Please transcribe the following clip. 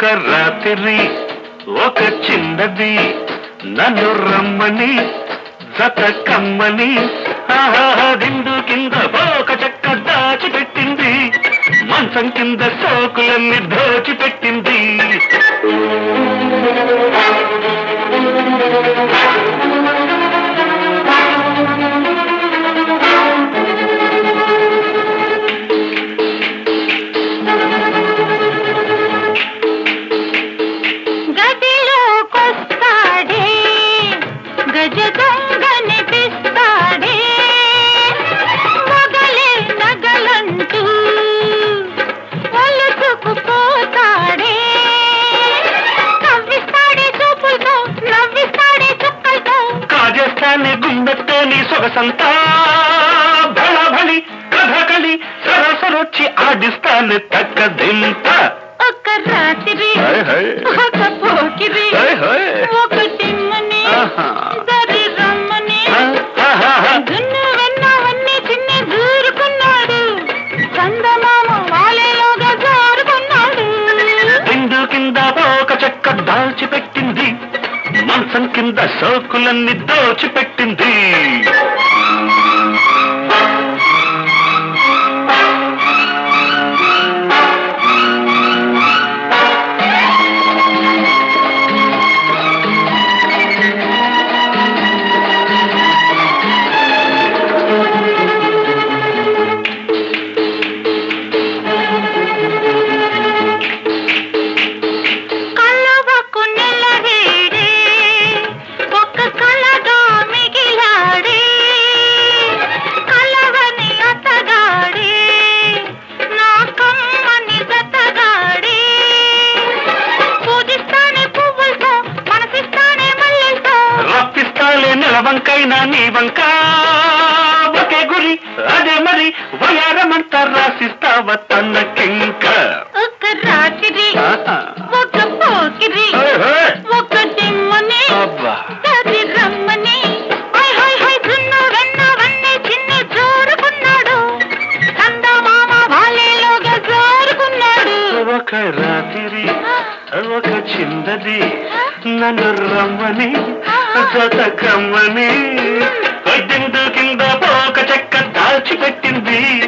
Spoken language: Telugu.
రాత్రి ఒక చిన్నది నన్ను రమ్మని జత కమ్మని ఆహా దిండు కింద ఒక చెక్క దాచిపెట్టింది మంచం కింద సోకులన్నీ దోచిపెట్టింది గదిలోకొస్తాడే గజ దొంగనిపిస్తాడే మొగలే నగలంటూ ఒలుసుకుపోతాడే నవ్విస్తాడే చూపులతో నవ్విస్తాడే చుక్కలతో కాజేస్తానే గుండెతో నీ సొగసంతా బళబళి కథకళి సరసరొచ్చి ఆడిస్తానే తక్కదింత ఒక రాత్రి హాయ్ హాయ్. ఒక పోకిరి హాయ్ హాయ్. ఒక టిమ్మని ఆహా. దరి రమ్మని ఆహాహా. దున్ను వెన్నవన్నీ చిన్ని దూరుకున్నాడు చందమామ వాలేలోగా జారుకున్నాడు దిండు కింద ఒక చెక్క దాల్చిపెట్టింది మంచం కింద సోకులన్నీ దోచిపెట్టింది కళ్ళవకు నెలవేడే ఒక్క కళగా మిగిలాడే కలవని అతగాడే నా కమ్మని జతగాడే పూజిస్తానే పువ్వులతో మనసిస్తానే మల్లెలతో రప్పిస్తాలే నిలవంకైనా నీ వంక ఒకే గురి అదే మరి వయారమంతా రాసిస్తావ తనకింక ఒక రాత్రి ఆహా. ఒక పోకిరి హాయ్ హాయ్. ఒక దిమ్మని అబ్బా దరి రమ్మని హై హై హై దున్ను వెన్నవన్నీ చిన్ని జోరుకున్నాడు చందమామ వాలేలోగా జోరుకున్నాడు ఒక రాత్రి ఒక చిన్నది నన్ను రమ్మని జత కమ్మని దిండు కింద ఒక చెక్క దాచిపెట్టింది